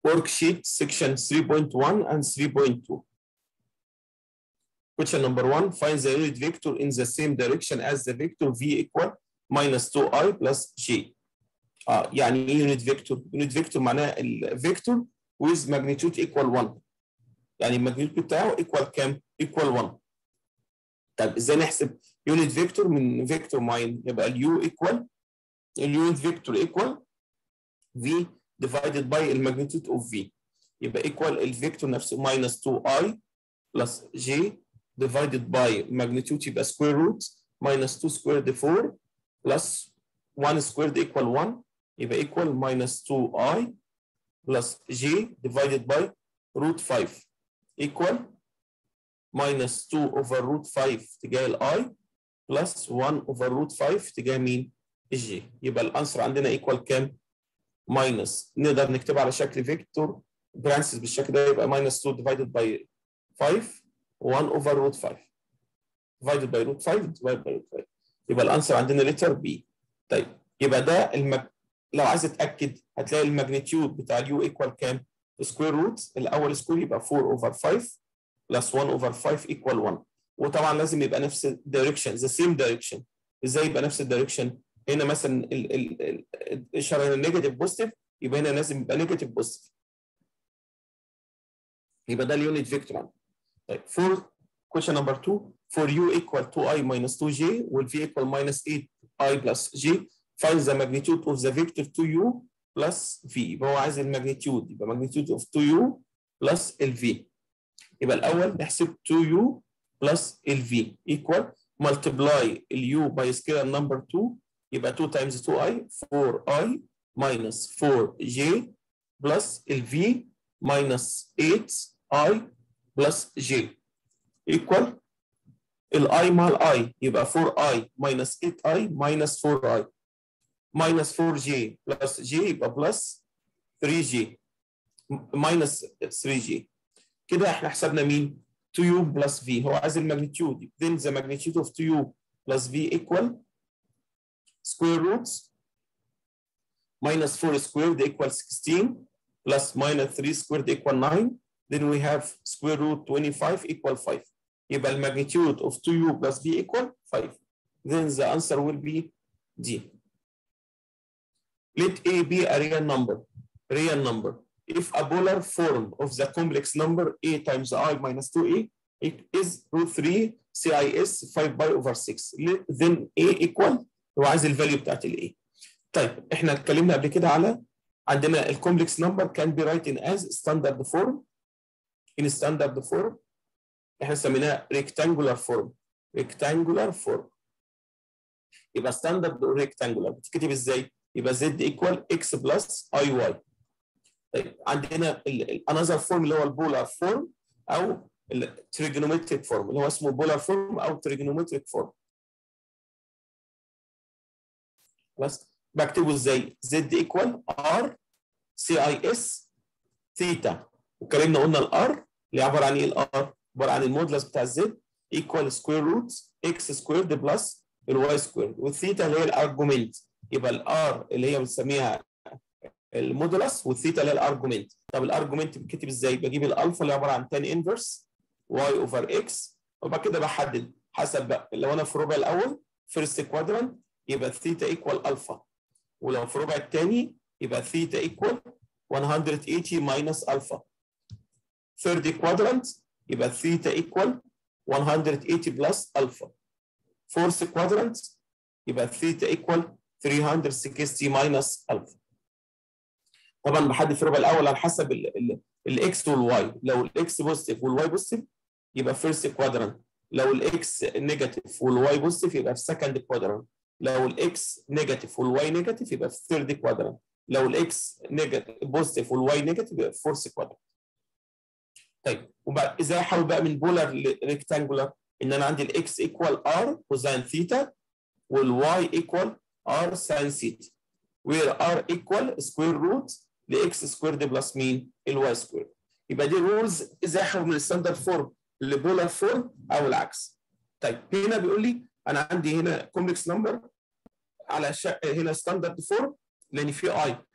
worksheet section 3.1 and 3.2 question number one find the unit vector in the same direction as the vector v equal minus 2i plus j اه يعني ايه يونت فيكتور؟ يونت فيكتور معناها الفيكتور with magnitude equal 1 يعني الماجنتيود بتاعه equal كام؟ equal 1 طب ازاي نحسب يونت فيكتور من فيكتور معين؟ يبقى اليو equal اليونت فيكتور equal v divided by الماجنتيود of v يبقى equal الفيكتور نفسه minus 2i plus j divided by magnitude يبقى square root minus 2 squared 4 plus 1 squared equal 1 يبقى equal minus 2i plus j divided by root 5 equal minus 2 over root 5 تجاه ال i plus 1 over root 5 تجاه مين؟ الج يبقى الانسر عندنا equal كام؟ minus نقدر نكتبها على شكل فيكتور برانسز بالشكل ده يبقى minus 2 divided by 5 1 over root 5 divided by root 5 divided by root 5 يبقى الانسر عندنا letter B طيب يبقى ده المج... لو عايز تتاكد هتلاقي الماجنتيود بتاع اليو ايكوال كام؟ سكوير روت الاول سكوير يبقى 4 اوفر 5 بلس 1 اوفر 5 ايكوال 1 وطبعا لازم يبقى نفس الدايركشن ذا سيم دايركشن ازاي يبقى نفس الدايركشن؟ هنا مثلا ال ال ال الاشاره هنا نيجاتيف بوزيتيف يبقى هنا لازم يبقى نيجاتيف بوزيتيف يبقى ده اليونت فيكتور طيب فور question number 2 for u equal 2i minus 2j will v equal minus 8i plus j find the magnitude of the vector 2u plus v يبقى هو عايز الماجنتيود يبقى magnitude of 2u plus ال v يبقى الاول نحسب 2u plus ال v equal multiply ال u by scalar number 2 يبقى 2 times 2i 4i minus 4j plus ال v minus 8i plus j equal الاي مع الاي يبقى 4i minus 8i minus 4i minus 4j plus j يبقى plus 3j minus 3j كده احنا حسبنا مين 2u plus v هو عايز الماجنتيود then the magnitude of 2u plus v equal square roots minus 4 squared equal 16 plus minus 3 squared equal 9 then we have square root 25 equal 5 يبقى الماجنتيود of 2u plus v equal 5 then the answer will be D let A be a real number real number if a polar form of the complex number A times I minus 2A it is root 3 CIS 5 by over 6 then A equal هو عايز الفاليو بتاعت ال A طيب احنا اتكلمنا قبل كده على عندنا الكومبلكس نمبر can be written as standard form in standard form احنا سميناها rectangular form rectangular form يبقى standard rectangular بتتكتب ازاي؟ يبقى z equal x plus iy طيب عندنا another form اللي هو البولار فورم او التريجونومتريك فورم اللي هو اسمه بولار فورم او تريجونومتريك فورم خلاص بكتبه ازاي؟ z equal r cis ثيتا واتكلمنا قلنا الار اللي عباره عن ايه الار؟ عباره عن المودلس بتاع الزد ايكوال سكوير روت اكس سكويرد بلس الواي سكويرد والثيتا اللي هي الارجومنت يبقى الار اللي هي بنسميها المودولس والثيتا اللي هي الارجومنت طب الارجومنت بتكتب ازاي؟ بجيب الالفا اللي عباره عن 10 انفرس واي اوفر اكس وبعد كده بحدد حسب بقى لو انا في الربع الاول فيرست كوادرانت يبقى الثيتا ايكوال الفا ولو في الربع الثاني يبقى الثيتا ايكوال 180 ماينس الفا ثيرد كوادرانت يبقى ثيتا ايكوال 180 بلس الفا فورث كوادرانت يبقى ثيتا ايكوال 360 ماينس الفا طبعا بحدد في الربع الاول على حسب الاكس والواي لو الاكس بوزيتيف والواي بوزيتيف يبقى فيرست كوادرانت لو الاكس نيجاتيف والواي بوزيتيف يبقى في سكند كوادرانت لو الاكس نيجاتيف والواي نيجاتيف يبقى في ثيرد كوادرانت لو الاكس نيجاتيف بوزيتيف والواي نيجاتيف يبقى في فورث كوادرانت طيب وبعد ازاي احول بقى من بولار لريكتانجولار ان انا عندي الاكس ايكوال ار كوزين ثيتا والواي ايكوال ار ساين ثيتا وير ار ايكوال سكوير روت لاكس سكويرد بلس مين الواي سكويرد يبقى دي رولز ازاي احول من الستاندرد فورم لبولار فورم او العكس طيب هنا بيقول لي انا عندي هنا كومبلكس نمبر على شا... هنا ستاندرد فورم لان في اي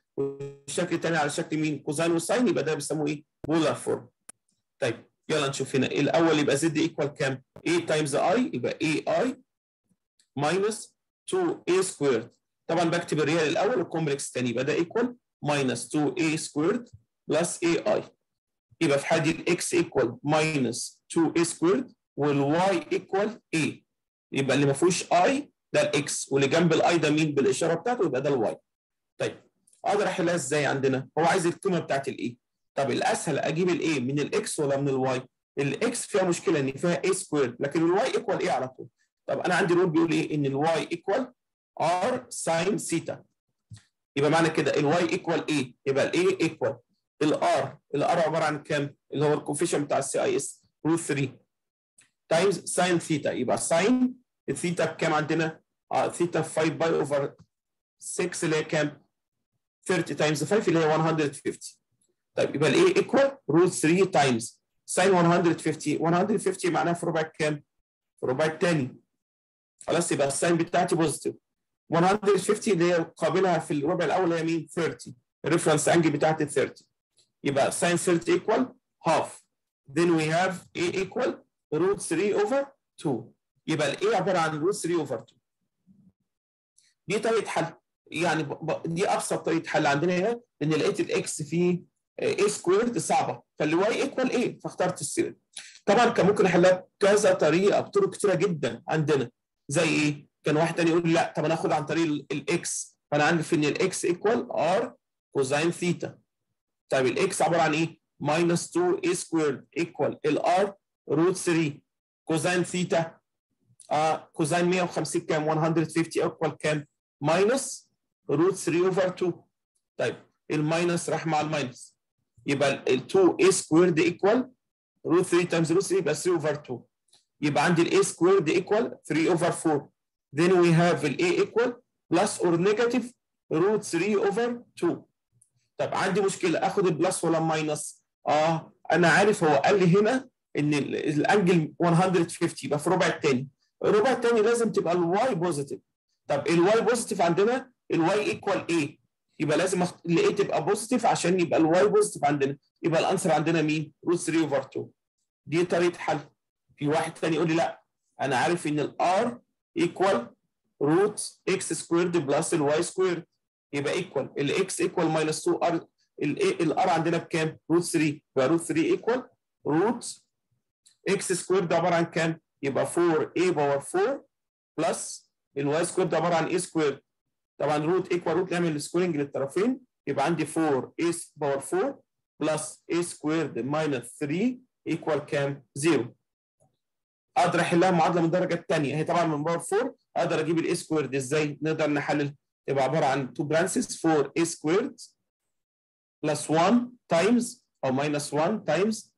والشكل الثاني على شكل مين كوزين وساين يبقى ده بيسموه ايه بولار فورم طيب يلا نشوف هنا الاول يبقى زد ايكوال كام a تايمز اي يبقى اي اي ماينس 2 a سكويرد طبعا بكتب الريال الاول والكومبلكس الثاني يبقى ده ايكوال ماينس 2 a سكويرد بلس اي اي يبقى في حالة الاكس ايكوال ماينس 2 a سكويرد والواي ايكوال a يبقى اللي ما فيهوش اي ده الاكس واللي جنب الاي ده مين بالاشاره بتاعته يبقى ده الواي طيب اقدر احلها ازاي عندنا هو عايز القيمه بتاعت الاي طب الاسهل اجيب الاي من الاكس ولا من الواي الاكس فيها مشكله ان فيها a سكويرد لكن الواي ايكوال ايه على طول طب انا عندي رول بيقول ايه ان الواي ايكوال ار ساين سيتا يبقى معنى كده الواي ايكوال ايه يبقى الاي ايكوال الار الار عباره عن كام اللي هو الكوفيشن بتاع السي اي اس روت 3 تايمز ساين ثيتا يبقى ساين الثيتا بكام عندنا اه ثيتا 5 باي اوفر 6 اللي هي كام 30 تايمز 5 اللي هي 150 طيب يبقى الايه ايكوال روت 3 تايمز ساين 150 150 معناها في ربع كام في ربع الثاني خلاص يبقى الساين بتاعتي بوزيتيف 150 اللي هي قابلها في الربع الاول هي مين 30 الريفرنس انجل بتاعتي 30 يبقى ساين 30 ايكوال هاف then we have a equal root 3 over 2 يبقى الايه عباره عن روت 3 over 2 دي طريقه حل يعني ب... ب... دي ابسط طريقه حل عندنا هنا ان لقيت الاكس فيه a سكويرد صعبه فالواي ايكوال ايه فاخترت السيرد طبعا كان ممكن احلها بكذا طريقه بطرق كتيره جدا عندنا زي ايه كان واحد تاني يقول لي لا طب انا اخد عن طريق الاكس فانا عارف ان الاكس ايكوال ار كوزين ثيتا طيب الاكس عباره عن ايه ماينس 2 a سكويرد ايكوال الار روت 3 كوزين ثيتا اه كوزين 150 كام 150 ايكوال كام ماينس روت 3 اوفر 2 طيب الماينس راح مع الماينس يبقى ال 2 a سكويرد ايكوال روت 3 تايمز روت 3 يبقى 3 اوفر 2 يبقى عندي ال a سكويرد ايكوال 3 اوفر 4 then we have ال a equal plus or negative root 3 over 2 طب عندي مشكله اخد البلس ولا الماينس اه انا عارف هو قال لي هنا ان الانجل 150 يبقى في الربع الثاني الربع الثاني لازم تبقى الواي بوزيتيف طب الواي بوزيتيف عندنا الواي ايكوال ايه يبقى لازم أخ... الايه تبقى بوزيتيف عشان يبقى الواي بوزيتيف عندنا يبقى الانسر عندنا مين روت 3 اوفر 2 دي طريقه حل في واحد ثاني يقول لي لا انا عارف ان الار ايكوال روت اكس سكويرد بلس الواي سكويرد يبقى ايكوال الاكس ايكوال ماينس 2 ار الار عندنا بكام؟ روت 3 يبقى روت 3 ايكوال روت اكس سكويرد عباره عن كام؟ يبقى 4 a باور 4 بلس الواي سكويرد عباره عن a سكويرد طبعا روت ايكوال روت نعمل سكويرنج للطرفين يبقى عندي 4 a باور 4 بلس a سكويرد ماينس 3 ايكوال كام؟ 0 اقدر احلها معادله من الدرجه الثانيه هي طبعا من باور 4 اقدر اجيب الاي سكويرد ازاي نقدر نحلل تبقى عباره عن 2 برانسز 4 a سكويرد بلس 1 تايمز او ماينس 1 تايمز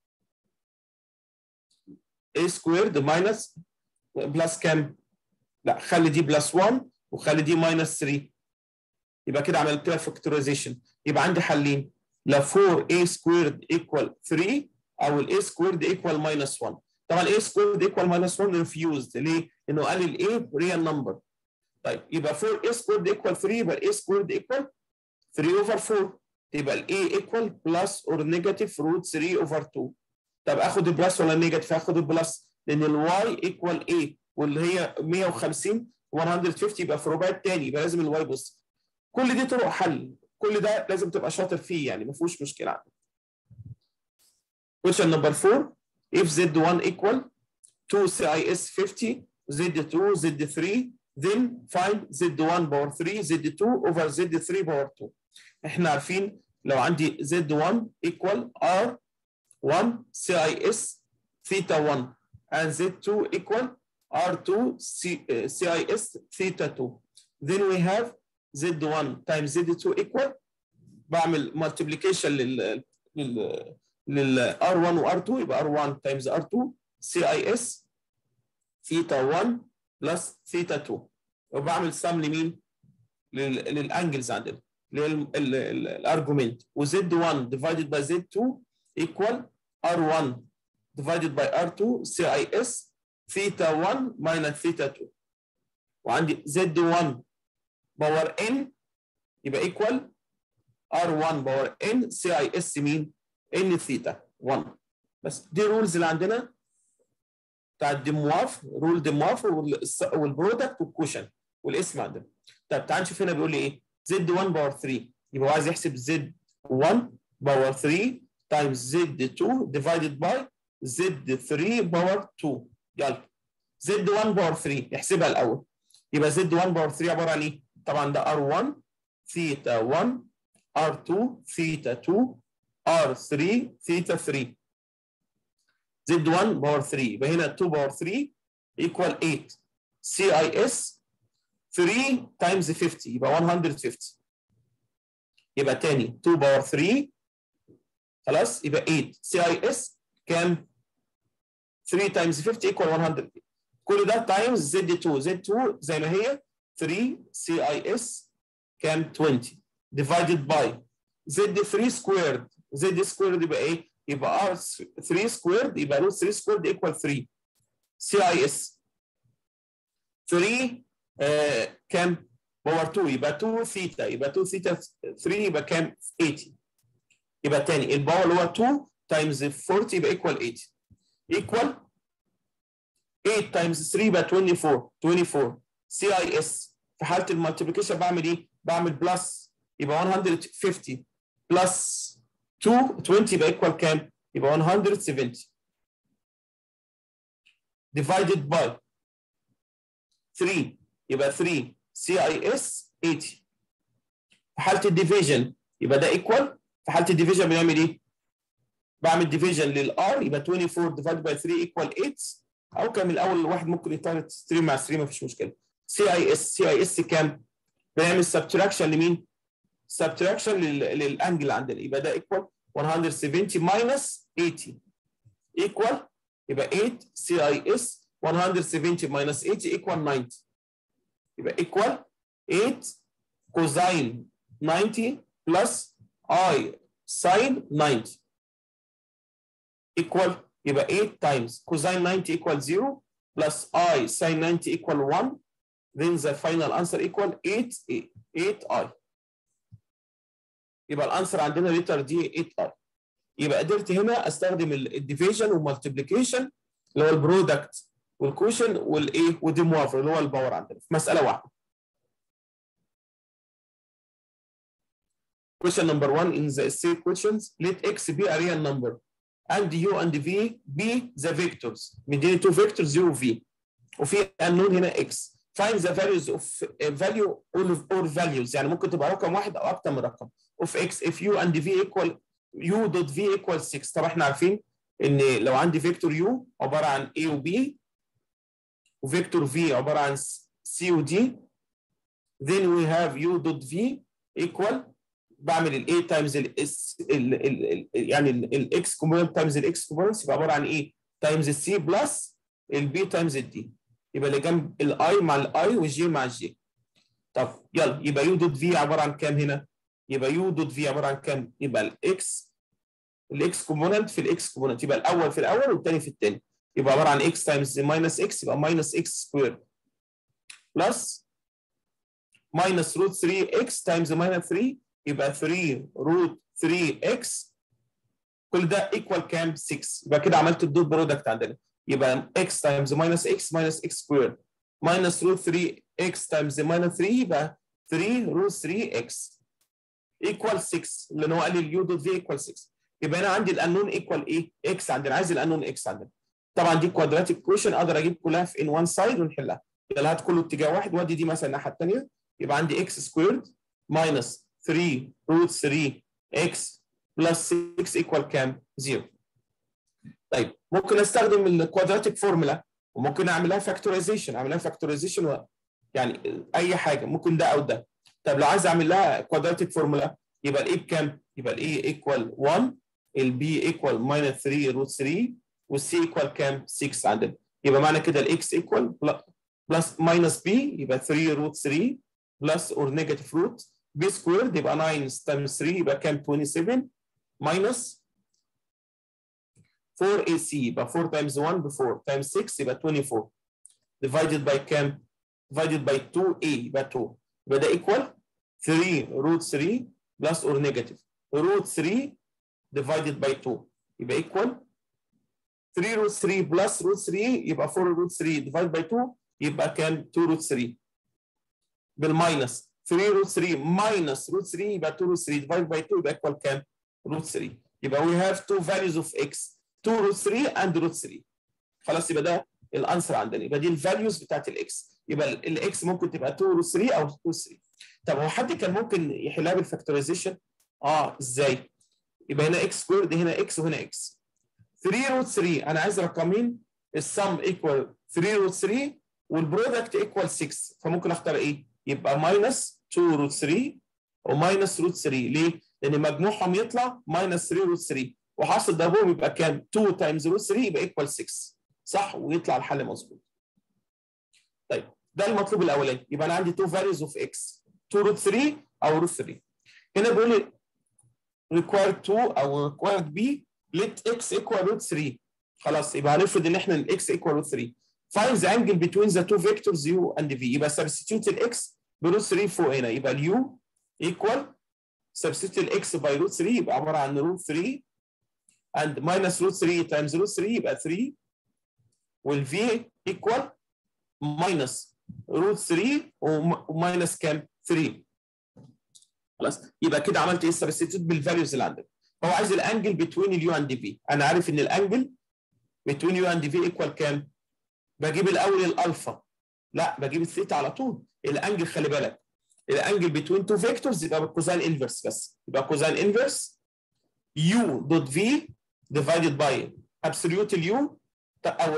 a سكويرد ماينس بلس كام؟ لا خلي دي بلس 1 وخلي دي ماينس 3 يبقى كده عملت لها فاكتورايزيشن يبقى عندي حلين لا 4 a سكويرد ايكوال 3 او ال a سكويرد ايكوال ماينس 1 طبعا a سكويرد ايكوال ماينس 1 ريفيوزد ليه؟ لانه قال ال a ريال نمبر طيب يبقى 4 a سكويرد ايكوال 3 يبقى ال a سكويرد ايكوال 3 اوفر 4 يبقى ال a ايكوال بلس اور نيجاتيف روت 3 اوفر 2 طب اخد البلس ولا النيجاتيف؟ هاخد البلس لان الواي ايكوال a واللي هي 150 150 يبقى في ربع الثاني يبقى لازم الواي بص كل دي طرق حل كل ده لازم تبقى شاطر فيه يعني ما فيهوش مشكله عندك question number 4 if z1 equal 2 CIS 50 z2 z3 then find z1 power 3 z2 over z3 power 2 احنا عارفين لو عندي z1 equal r1 CIS theta 1 and z2 equal r2 C, uh, CIS theta 2 then we have z1 times z2 equal بعمل multiplication لل لل لل R1 و R2 يبقى R1 times R2 CIS theta 1 plus theta 2 وبعمل سم لمين؟ للانجلز عندنا اللي هي الارجومنت و Z1 divided by Z2 equal R1 divided by R2 CIS theta 1 minus theta 2 وعندي Z1 باور N يبقى equal R1 باور N سي اي اس مين؟ N ثيتا 1 بس دي رولز اللي عندنا بتاع الديمواف رول ديمواف والبرودكت والكوشن والاسم عندنا طب تعال نشوف هنا بيقول لي ايه زد 1 باور 3 يبقى هو عايز يحسب زد 1 باور 3 تايمز زد 2 ديفايدد باي زد 3 باور 2 يلا زد 1 باور 3 نحسبها الاول يبقى زد 1 باور 3 عباره عن ايه؟ طبعا ده R1 ثيتا 1 R2 ثيتا 2 R3 ثيتا 3 زد 1 باور 3 يبقى هنا 2 باور 3 equal 8 سي اي اس 3 تايمز 50 يبقى 150 يبقى تاني 2 باور 3 خلاص يبقى 8 سي اي اس كام 3 تايمز 50 equal 100 كل ده تايمز زد 2 زد 2 زي ما هي 3 سي اي اس كام 20 divided by زد 3 سكويرد زد سكويرد يبقى ايه؟ يبقى ار 3 سكويرد يبقى روت 3 سكويرد ايكوال 3 سي اي اس 3 آه كام؟ باور 2 يبقى 2 ثيتا يبقى 2 ثيتا 3 يبقى كام؟ 80 يبقى تاني الباور اللي هو 2 تايمز 40 يبقى ايكوال 80 ايكوال 8 تايمز 3 يبقى 24 24 سي اي اس في حاله المالتيبيكيشن بعمل ايه؟ بعمل بلس يبقى 150 بلس 2 20 يبقى ايكوال كام؟ يبقى 170 divided by 3 يبقى 3 سي اي اس 80 في حاله الديفيجن يبقى ده ايكوال في حاله الديفيجن بنعمل ايه؟ بعمل ديفيجن للار يبقى 24 divided by 3 equal 8 او كان من الاول الواحد ممكن يطرد 3 مع 3 مفيش مشكله سي اي اس سي اي اس كام؟ بنعمل سبتراكشن لمين؟ سبتراكشن للانجل عندنا يبقى ده ايكوال 170 minus 80 equal يبقى 8 سي اي اس 170 minus 80 equal 90 يبقى equal 8 cosine 90 plus i sine 90 equal يبقى 8 times cosine 90 equal 0 plus i sine 90 equal 1 then the final answer equal 8 8 i يبقى الانسر عندنا لتر دي 8 اي يبقى قدرت هنا استخدم الديفيجن والمالتيبليكيشن اللي هو البرودكت والكوشن والايه والديموافر اللي هو الباور عندنا في مساله واحده. Question number one in the essay questions let x be a real number and u and v be the vectors مديني two vectors u و v وفي unknown هنا x find the values of value or values يعني ممكن تبقى رقم واحد او اكتر من رقم of x if u and v equal u dot v equal 6 طبعا احنا عارفين ان لو عندي فيكتور u عباره عن a و b وفيكتور v عباره عن c و d then we have u dot v equal بعمل ال a times ال s ال ال يعني ال x component times ال x components يبقى عباره عن ايه times ال c plus ال b times ال d يبقى اللي جنب الاي مع الاي والجي مع الجي طب يلا يبقى يو دوت في عباره عن كام هنا؟ يبقى يو دوت في عباره عن كام؟ يبقى الاكس الاكس كومبوننت في الاكس كومبوننت يبقى الاول في الاول والثاني في الثاني يبقى عباره عن اكس تايمز ماينس اكس يبقى ماينس اكس سكوير بلس ماينس روت 3 اكس تايمز ماينس 3 يبقى 3 روت 3 اكس كل ده ايكوال كام 6 يبقى كده عملت الدوت برودكت عندنا يبقى x times minus x minus x squared minus root 3x times minus 3 يبقى 3 root 3x equal 6 لان هو قال لي اليو دوت في equal 6 يبقى انا عندي الانون equal ايه؟ x عندنا عايز الانون x عندنا طبعا دي كوادراتيك كويشن اقدر اجيب كلها في ان وان سايد ونحلها يبقى هات كله اتجاه واحد وادي دي مثلا الناحيه الثانيه يبقى عندي x سكويرد minus 3 root 3 x plus 6 equal كام؟ 0 طيب ممكن استخدم الكوادراتيك فورمولا وممكن اعملها فاكتورايزيشن اعملها فاكتورايزيشن و... يعني اي حاجه ممكن ده او ده طب لو عايز اعمل لها كوادراتيك فورمولا يبقى الاي بكام؟ يبقى الاي ايكوال 1 البي ايكوال ماينس 3 روت 3 والسي ايكوال كام؟ 6 عندنا يبقى معنى كده الاكس ايكوال بلس ماينس بي يبقى 3 روت 3 بلس اور نيجاتيف روت بي سكويرد يبقى 9 تايمز 3 يبقى كام 27 ماينس 4 AC يبقى 4 times 1 ب 4 times 6 يبقى 24 divided by كام؟ divided by 2A يبقى 2 يبقى ده equal 3 root 3 بلس اور نيجاتيف روت 3 divided by 2 يبقى equal 3 روت 3 بلس روت 3 يبقى 4 روت 3 divided by 2 يبقى كام 2 روت 3 بالماينس 3 روت 3 ماينس روت 3 يبقى 2 روت 3 divided by 2 يبقى equal كام روت 3 يبقى we have two values of x 2 روت 3 and روت 3 خلاص يبقى ده الانسر عندنا يبقى دي الفاليوز بتاعت الاكس يبقى الاكس ممكن تبقى 2 روت 3 او 2 3 طب هو حد كان ممكن يحلها بالفاكتورايزيشن اه ازاي يبقى هنا اكس سكويرد هنا اكس وهنا اكس 3 روت 3 انا عايز رقمين السم ايكوال 3 روت 3 والبرودكت ايكوال 6 فممكن اختار ايه؟ يبقى ماينس 2 روت 3 وماينس روت 3 ليه؟ لان مجموعهم يطلع ماينس 3 روت 3 وحاصل ضربهم يبقى كام؟ 2 تايمز روت 3 يبقى ايكوال 6 صح ويطلع الحل مظبوط. طيب ده المطلوب الاولاني يبقى انا عندي 2 فاليوز اوف اكس 2 روت 3 او روت 3 هنا بيقول لي required 2 او required b let x equal root 3 خلاص يبقى هنفرض ان احنا ال x equal root 3 find the angle between the two vectors u and v يبقى substitute ال x بروت 3 فوق هنا يبقى ال u equal substitute ال x by root 3 يبقى عباره عن root 3 and minus root 3 times root 3 يبقى 3 وال v equal minus root 3 وماينس كام 3 خلاص يبقى كده عملت ايه سبستيتيوت بالفاليوز اللي عندك هو عايز الانجل بتوين اليو اند في انا عارف ان الانجل بتوين يو اند في ايكوال كام بجيب الاول الالفا لا بجيب الثيتا على طول الانجل خلي بالك الانجل بتوين تو فيكتورز يبقى بالكوزين انفرس بس يبقى كوزين انفرس يو دوت في ديفايدد باي ابسوليوت اليو او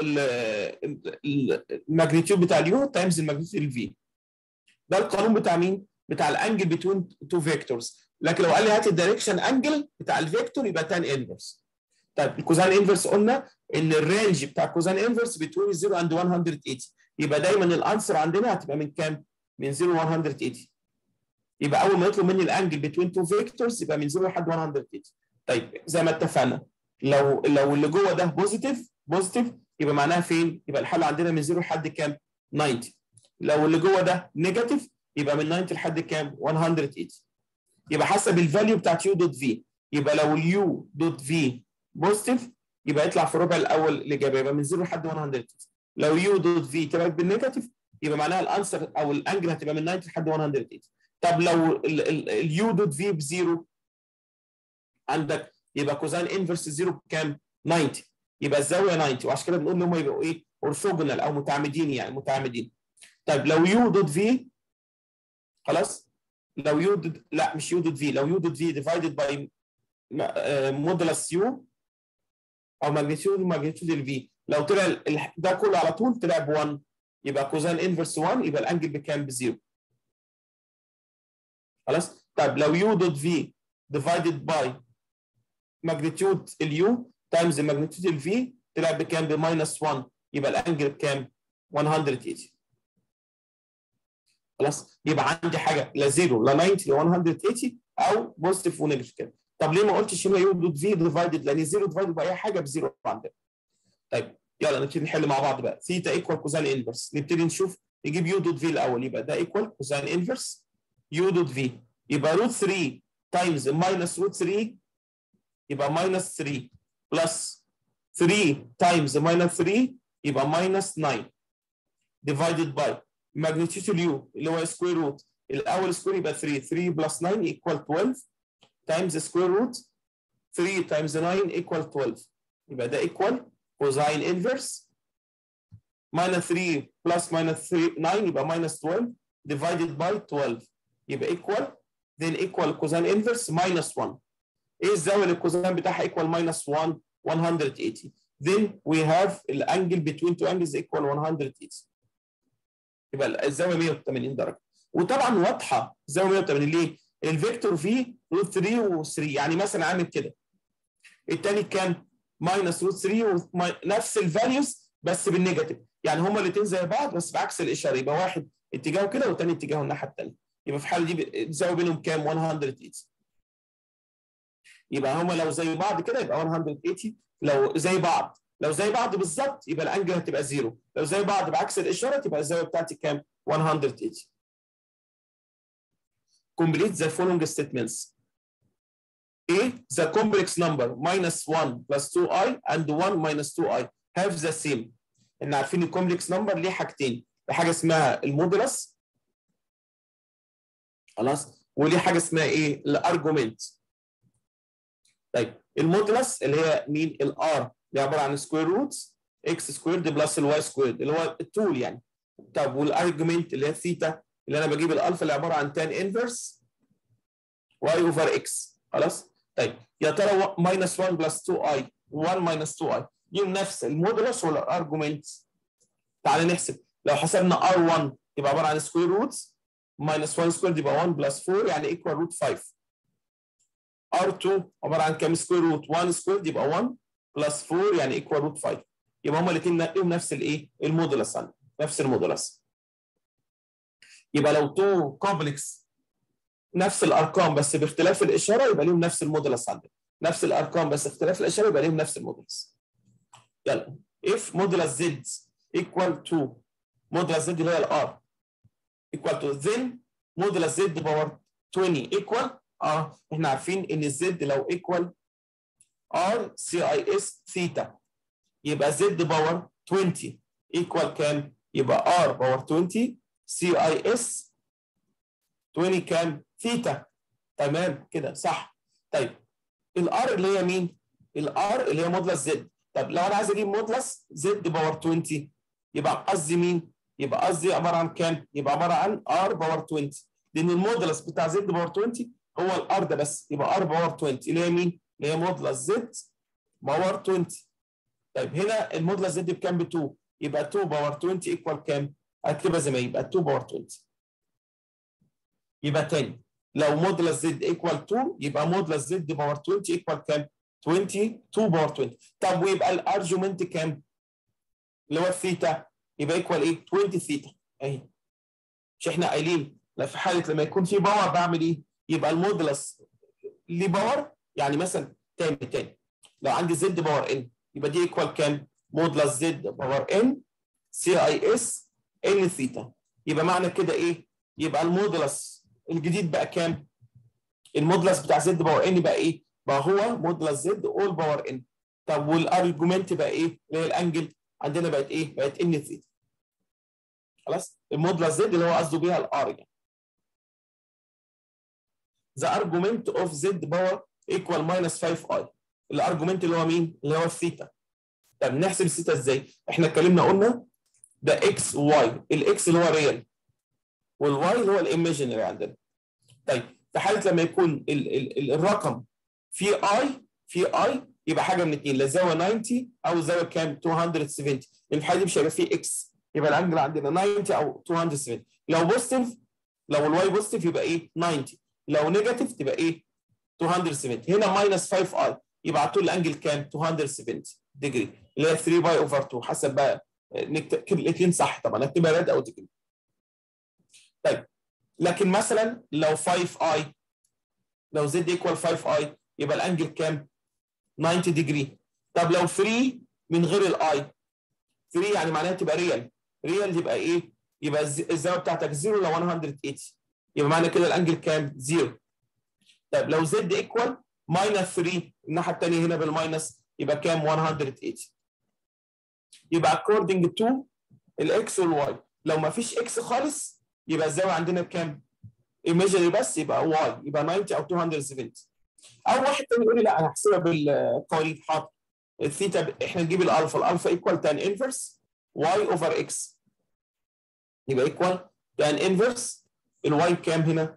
الماجنتيود بتاع اليو تايمز الماجنتيود الفي ده القانون بتاع مين؟ بتاع الانجل بتوين تو فيكتورز لكن لو قال لي هات الدايركشن انجل بتاع الفيكتور يبقى تان انفرس طيب الكوزين انفرس قلنا ان الرينج بتاع كوزين انفرس بتوين 0 اند 180 يبقى دايما الانسر عندنا هتبقى من كام؟ من 0 ل 180 يبقى اول ما يطلب مني الانجل بتوين تو فيكتورز يبقى من 0 لحد 180 طيب زي ما اتفقنا لو لو اللي جوه ده بوزيتيف بوزيتيف يبقى معناها فين؟ يبقى الحل عندنا من 0 لحد كام؟ 90 لو اللي جوه ده نيجاتيف يبقى من 90 لحد كام؟ 180 يبقى حسب الفاليو بتاعت يو دوت في يبقى لو اليو دوت في بوزيتيف يبقى يطلع في الربع الاول الاجابه يبقى من 0 لحد 180 لو يو دوت في طلعت بالنيجاتيف يبقى معناها الانسر او الانجل هتبقى من 90 لحد 180 طب لو اليو دوت في بزيرو عندك يبقى كوزين انفرس زيرو بكام؟ 90 يبقى الزاويه 90 وعشان كده بنقول ان هم يبقوا ايه؟ اورثوجونال او متعامدين يعني متعامدين طيب لو يو دوت في خلاص لو يو دوت لا مش يو دوت في لو يو دوت في ديفايدد باي مودولس يو او ماجنتيود ماجنتيود الفي لو طلع ده كله على طول طلع ب 1 يبقى كوزين انفرس 1 يبقى الانجل بكام؟ بزيرو خلاص طيب لو يو دوت في ديفايدد باي ماجنتيود اليو تايمز ماجنتيود الفي طلع بكام؟ بماينس 1 يبقى الانجل بكام؟ 180 خلاص يبقى عندي حاجه لا 0 لا 90 لا 180 او بوزيتيف ونيجاتيف كده طب ليه ما قلتش هنا يو دوت في ديفايدد لان 0 ديفايدد باي حاجه بزيرو عندنا طيب يلا نبتدي نحل مع بعض بقى ثيتا ايكوال كوزين انفرس نبتدي نشوف نجيب يو دوت في الاول يبقى ده ايكوال كوزين انفرس يو دوت في يبقى روت 3 تايمز ماينس روت 3 يبقى ماينس 3 بلس 3 تايمز ماينس 3 يبقى ماينس 9 ديفايدد باي ماجنتيود اليو اللي هو سكوير روت الاول سكوير يبقى 3 3 بلس 9 ايكوال 12 تايمز سكوير روت 3 تايمز 9 ايكوال 12 يبقى ده ايكوال كوزين انفرس minus 3 plus minus 3 9 يبقى minus 12 divided by 12 يبقى equal then equal cosine inverse minus 1 ايه الزاويه اللي الكوزين بتاعها equal minus 1 180 then we have الانجل between two angles equal 180 يبقى الزاويه 180 درجه وطبعا واضحه الزاويه 180 ليه؟ الفيكتور فيه روت 3 و3 يعني مثلا عامل كده الثاني كام؟ ماينس روت 3 ونفس الفاليوز بس بالنيجاتيف يعني هما الاثنين زي بعض بس بعكس الاشاره يبقى واحد اتجاهه كده والثاني اتجاهه الناحيه الثانيه يبقى في الحاله دي الزاويه بينهم كام 180 يبقى هما لو زي بعض كده يبقى 180 لو زي بعض لو زي بعض بالظبط يبقى الانجل هتبقى زيرو لو زي بعض بعكس الاشاره تبقى الزاويه بتاعتي كام 180 complete the following statements A the complex number minus 1 plus 2i and 1 minus 2i have the same ان عارفين الكومبلكس نمبر ليه حاجتين حاجه اسمها المودولس خلاص وليه حاجه اسمها ايه الارجومنت طيب المودولس اللي هي مين الار اللي عباره عن سكوير روتس اكس سكويرد بلس الواي سكويرد اللي هو الطول يعني طب والارجومنت اللي هي ثيتا اللي انا بجيب الالفا اللي عباره عن تان انفرس واي اوفر اكس خلاص طيب يا ترى ماينس 1 بلس 2 اي 1 ماينس 2 اي دي نفس المودولس ولا الارجومنت تعال نحسب لو حسبنا R1 يبقى عباره عن سكوير روتس ماينس 1 سكوير يبقى 1 بلس 4 يعني ايكوال روت 5 R2 عباره عن كام سكوير روت 1 سكوير يبقى 1 بلس 4 يعني ايكوال روت 5 يبقى هما الاثنين لهم نفس الايه المودولس عندنا نفس المودولس يبقى لو تو كومبلكس نفس الارقام بس باختلاف الاشاره يبقى ليهم نفس المودولس عندنا نفس الارقام بس اختلاف الاشاره يبقى ليهم نفس المودولس يلا if modulus z equal to modulus z اللي هي الار equal to then modulus z باور 20 equal اه احنا عارفين ان الزد لو equal r سي اي اس ثيتا يبقى z باور 20 equal كام؟ يبقى r باور 20 سي اي اس 20 كام؟ ثيتا تمام كده صح طيب الار اللي هي مين؟ الار اللي هي مودلس زد طب لو انا عايز اجيب مودلس زد باور 20 يبقى قصدي مين؟ يبقى قصدي عباره عن كام؟ يبقى عباره عن ار باور 20 لان المودلس بتاع زد باور 20 هو الار ده بس يبقى ار باور 20 اللي هي مين؟ اللي هي مودلس زد باور 20 طيب هنا المودلس زد بكام؟ ب 2 يبقى 2 باور 20 ايكوال كام؟ هكتبها زي ما يبقى 2 باور 20 يبقى تاني لو مودلس زد ايكوال 2 يبقى مودلس زد باور 20 ايكوال كام؟ 20 2 باور 20 طب ويبقى الارجيومنت كام؟ اللي هو الثيتا يبقى ايكوال ايه؟ 20 ثيتا اهي مش احنا قايلين في حاله لما يكون في باور بعمل ايه؟ يبقى المودلس ليه باور يعني مثلا تاني تاني لو عندي زد باور ان يبقى دي ايكوال كام؟ مودلس زد باور ان سي اي اس ان ثيتا يبقى معنى كده ايه؟ يبقى المودلس الجديد بقى كام؟ المودلس بتاع زد باور ان بقى ايه؟ بقى هو مودلس زد اول باور ان طب والارجومنت بقى ايه؟ اللي هي الانجل عندنا بقت ايه؟ بقت ان ثيتا خلاص؟ المودلس زد اللي هو قصده بيها الار يعني the argument of z power equal minus 5i الارجومنت اللي هو مين؟ اللي هو الثيتا طب نحسب الثيتا ازاي؟ احنا اتكلمنا قلنا ده اكس وواي الاكس اللي هو ريال والواي اللي هو الايميجينري عندنا طيب في حاله لما يكون ال ال ال الرقم في اي في اي يبقى حاجه من اثنين لا زاويه 90 او زاويه كام 270 لان في الحاله دي مش هيبقى فيه اكس يبقى الانجل عندنا 90 او 270 لو بوزيتيف لو الواي بوزيتيف يبقى ايه 90 لو نيجاتيف تبقى ايه 270 هنا ماينس 5 اي يبقى على طول الانجل كام 270 ديجري اللي هي 3 باي اوفر 2 حسب بقى نكتب الاثنين صح طبعا اكتبها راد او ديجري طيب لكن مثلا لو 5 اي لو زد ايكوال 5 اي يبقى الانجل كام 90 ديجري طب لو 3 من غير الاي 3 يعني معناها تبقى ريال ريال يبقى ايه يبقى الزاويه بتاعتك 0 لو 180 يبقى معنى كده الانجل كام 0 طيب لو زد ايكوال ماينس 3 الناحيه الثانيه هنا بالماينس يبقى كام 180 يبقى according to الاكس والواي لو ما فيش اكس خالص يبقى الزاويه عندنا بكام؟ ايميجري بس يبقى واي يبقى 90 او 270 او واحد تاني يقول لي لا انا هحسبها بالقوانين حاضر الثيتا احنا نجيب الالفا الالفا ايكوال تان انفرس واي اوفر اكس يبقى ايكوال تان انفرس الواي كام هنا؟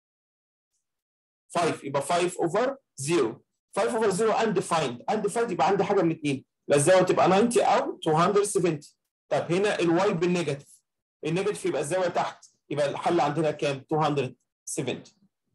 5 يبقى 5 اوفر 0 5 اوفر 0 undefined undefined يبقى عندي حاجه من اثنين لا الزاويه تبقى 90 او 270 طب هنا الواي بالنيجاتيف النيجاتيف يبقى الزاويه تحت يبقى الحل عندنا كام 270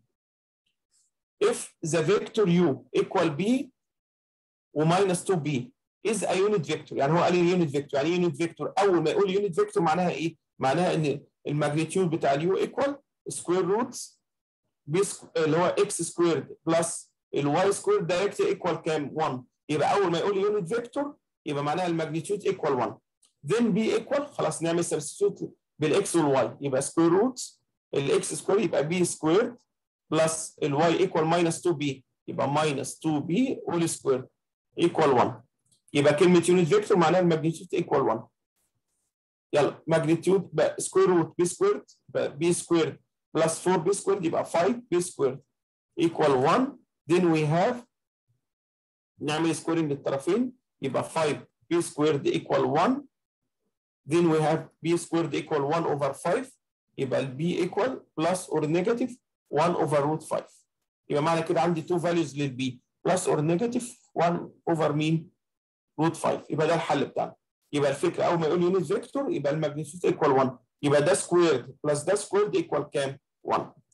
if the vector u equal b وماينس 2b is a unit vector يعني هو قال لي unit vector يعني unit vector اول ما يقول unit vector معناها ايه معناها ان الماجنتيود بتاع اليو ايكوال سكوير روتس بي اللي هو اكس سكويرد بلس الواي سكويرد دايركت ايكوال كام 1 يبقى اول ما يقول يونت فيكتور يبقى معناها الماجنتيود ايكوال 1 then بي ايكوال خلاص نعمل سبستيتيوت بالاكس والواي يبقى سكوير روت الاكس سكوير يبقى بي سكويرد بلس الواي ايكوال ماينس 2 بي يبقى ماينس 2 بي اول سكوير ايكوال 1 يبقى كلمه يونت فيكتور معناها الماجنتيود ايكوال 1 يلا ماجنتيود بقى سكوير روت بي سكويرد بي سكويرد بلس 4 بي سكويرد يبقى 5 بي سكويرد equal 1 then we have نعمل سكويرنج للطرفين يبقى 5 b squared equal 1 then we have b squared equal 1 over 5 يبقى ال b equal plus or negative 1 over root 5 يبقى معنى كده عندي two values لل b plus or negative 1 over مين root 5 يبقى ده الحل بتاعنا يبقى الفكره اول ما يقول يونت فيكتور يبقى الماجنتيود equal 1 يبقى ده سكويرد بلس ده سكويرد equal كام 1